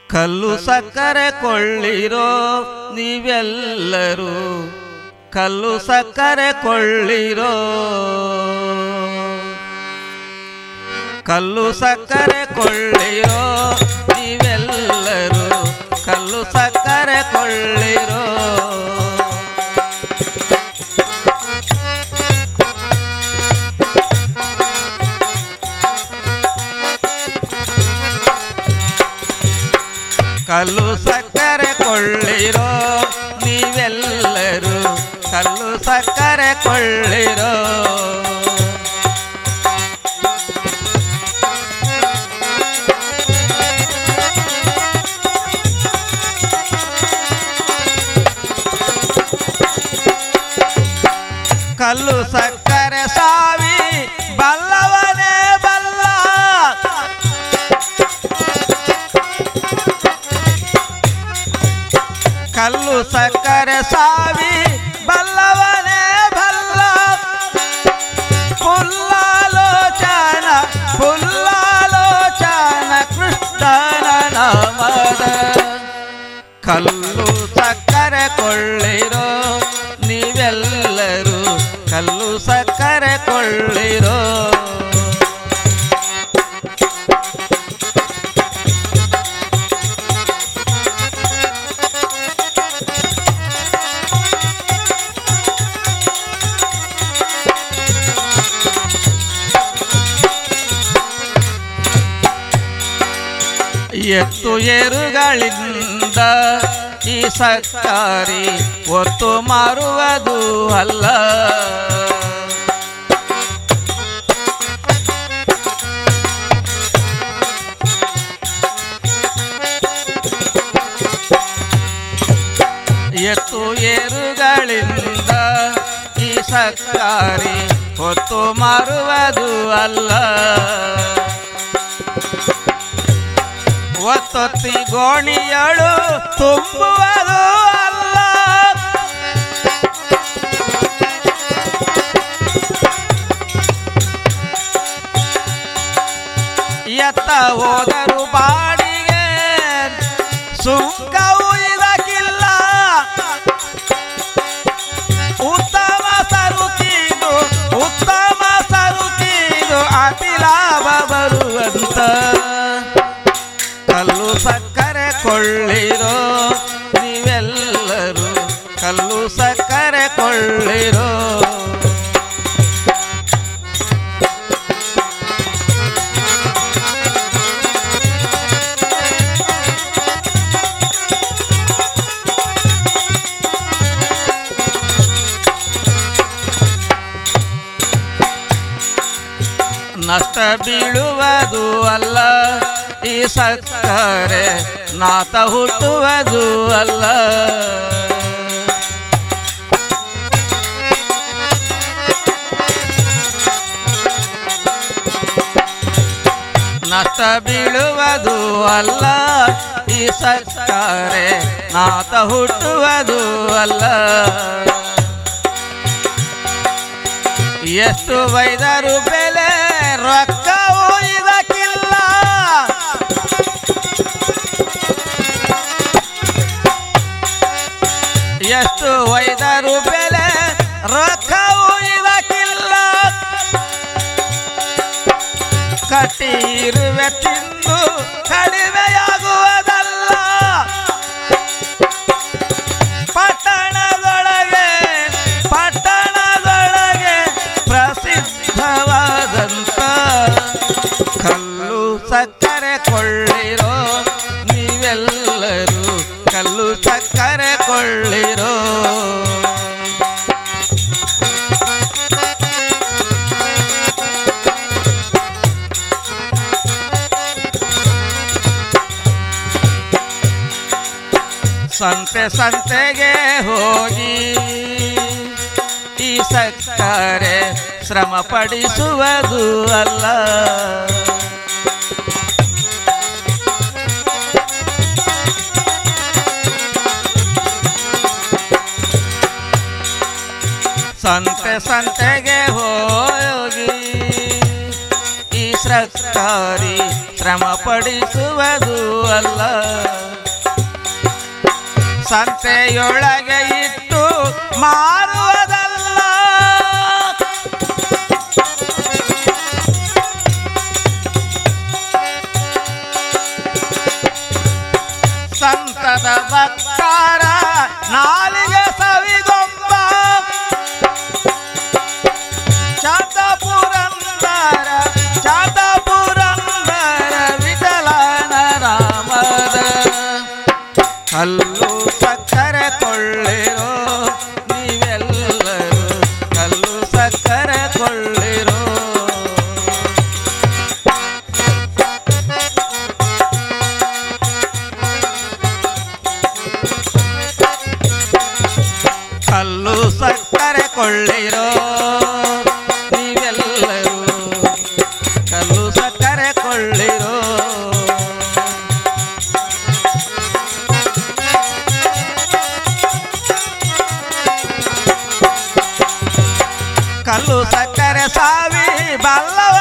ಕಲ್ಲು ಸಕ್ಕರೆ ಕೊಳ್ಳಿರೋ ನೀವೆಲ್ಲರೂ ಕಲ್ಲು ಸಕ್ಕರೆ ಕೊಳ್ಳಿರೋ ಕಲ್ಲು ಸಕ್ಕರೆ ಕೊಳ್ಳಿರೋ ನೀವೆಲ್ಲರೂ ಕಲ್ಲು ಸಕ್ಕರೆ ಕೊಳ್ಳಿರೋ ಕಲ್ಲು ಸಕ್ಕರೆ ಕೊಳ್ಳಿರೋ ನೀವೆಲ್ಲರೂ ಕಲ್ಲು ಸಕ್ಕರೆ ಕೊಳ್ಳಿರೋ ಕಲ್ಲು ಸಕ್ಕರೆ ಸಾವಿ ಬಲ್ಲವನೇ ಬಲ್ಲ ಕಲ್ಲು ಸಕ್ಕರೆ ಸಾವಿ ಬಲ್ಲವನೇ ಬಲ್ಲ ಪುಲ್ಲಾಲೋಚನ ಪುಲ್ಲಾಲೋಚನ ಕೃಷ್ಣನ ನಾಮದ ಕಲ್ಲು ಸಕ್ಕರೆ ಕೊಳ್ಳಿರೋ ನೀವೆಲ್ಲರೂ ಕಲ್ಲು ಸಕ್ಕರೆ ಕೊಳ್ಳಿರೋ ಎತ್ತು ಏರುಗಳಿಂದ ಈ ಸಕ್ಕಾರಿ ಒತ್ತು ಮಾರುವುದು ಅಲ್ಲ ಎತ್ತು ಏರುಗಳಿಂದ ಈ ಸಕ್ಕಾರಿ ಹೊತ್ತು ಮಾರುವುದು ಅಲ್ಲ ಒತ್ತೊತ್ತಿ ಗೋಣಿಯಳು ತುಂಬುವುದು ಅಲ್ಲ ಎತ್ತ ಹೋದರು ಬಾಡಿಗೆ ಸುಂಕವು ಇದಕ್ಕಿಲ್ಲ ಉತ್ತಮ ಸರುಕಿದು ಉತ್ತಮ ಸರುಕಿದು ಅತಿ ಲಾಭ ಬರುವಂತ ಕಲ್ಲು ಸಕ್ಕರೆ ಕೊಳ್ಳಿರೋ ನೀವೆಲ್ಲರೂ ಕಲ್ಲು ಸಕ್ಕರೆ ಕೊಳ್ಳಿರೋ ನಷ್ಟ ಬೀಳುವುದು ಅಲ್ಲ ಈ ಸಕ್ಕರೆ ನಾತ ಹುಟ್ಟುವುದು ಅಲ್ಲ ನಷ್ಟ ಬೀಳುವುದು ಅಲ್ಲ ಈ ಸಕ್ಕರೆ ನಾತ ಹುಟ್ಟುವುದು ಅಲ್ಲ ಎಷ್ಟು ವೈದರು ಬೆಲೆ ರೊಕ್ಕವು ಇದಕ್ಕಿಲ್ಲ ಎಷ್ಟು ವೈದರು ಬೆಲೆ ರೊಕ್ಕವು ಇದಕ್ಕಿಲ್ಲ ಕಟ್ಟಿ ಇರುವೆ ತಿಂದು ಕಡಿಮೆಯಾಗುವುದಲ್ಲ ಪಟ್ಟಣದೊಳಗೆ ಪಟ್ಟಣದೊಳಗೆ ಪ್ರಸಿದ್ಧವಾದಂತ ಕಲ್ಲು ಸಕ್ಕರೆ ಕೊಳ್ಳಿರೋ ನೀವೆಲ್ಲರೂ ಕಲ್ಲು ಸಕ್ಕರೆ ಕೊಳ್ಳಿರೋ ಸಂತೆ ಸಂತೆಗೆ ಹೋಗಿ ಈ ಸಕ್ಕರೆ ಶ್ರಮ ಪಡಿಸುವುದು ಅಲ್ಲ ಸಂತೆ ಸಂತೆಗೆ ಹೋಗಿ ಈ ಸಕ್ಕರೆ ಶ್ರಮ ಪಡಿಸುವುದು ಅಲ್ಲ ಸಂತೆಯೊಳಗೆ ಇಟ್ಟು ಮಾರುವುದಲ್ಲ ಸಂತದ ಭಕ್ತರ ನಾಲಿಗೆ ಸವಿಗೊಂಬ ಚಾತಪುರಂದರ ಚಾತಪುರಂದರ ವಿಠಲನ ರಾಮದ ಕಲ್ಲು ಸಕ್ಕರೆ ಕೊಳ್ಳಿರೋ ನೀವೆಲ್ಲರೂ ಕಲ್ಲು ಸಕ್ಕರೆ ಕೊಳ್ಳಿರೋ ಕಲ್ಲು ಸಕ್ಕರೆ ಕೊಳ್ಳಿರೋ ನೀವೆಲ್ಲರೂ ಕಲ್ಲು ಸಕ್ಕರೆ ಕೊಳ್ಳಿರೋ ಕಲ್ಲು ಸಕ್ಕರೆ ಸಾವಿ ಬಲ್ಲವ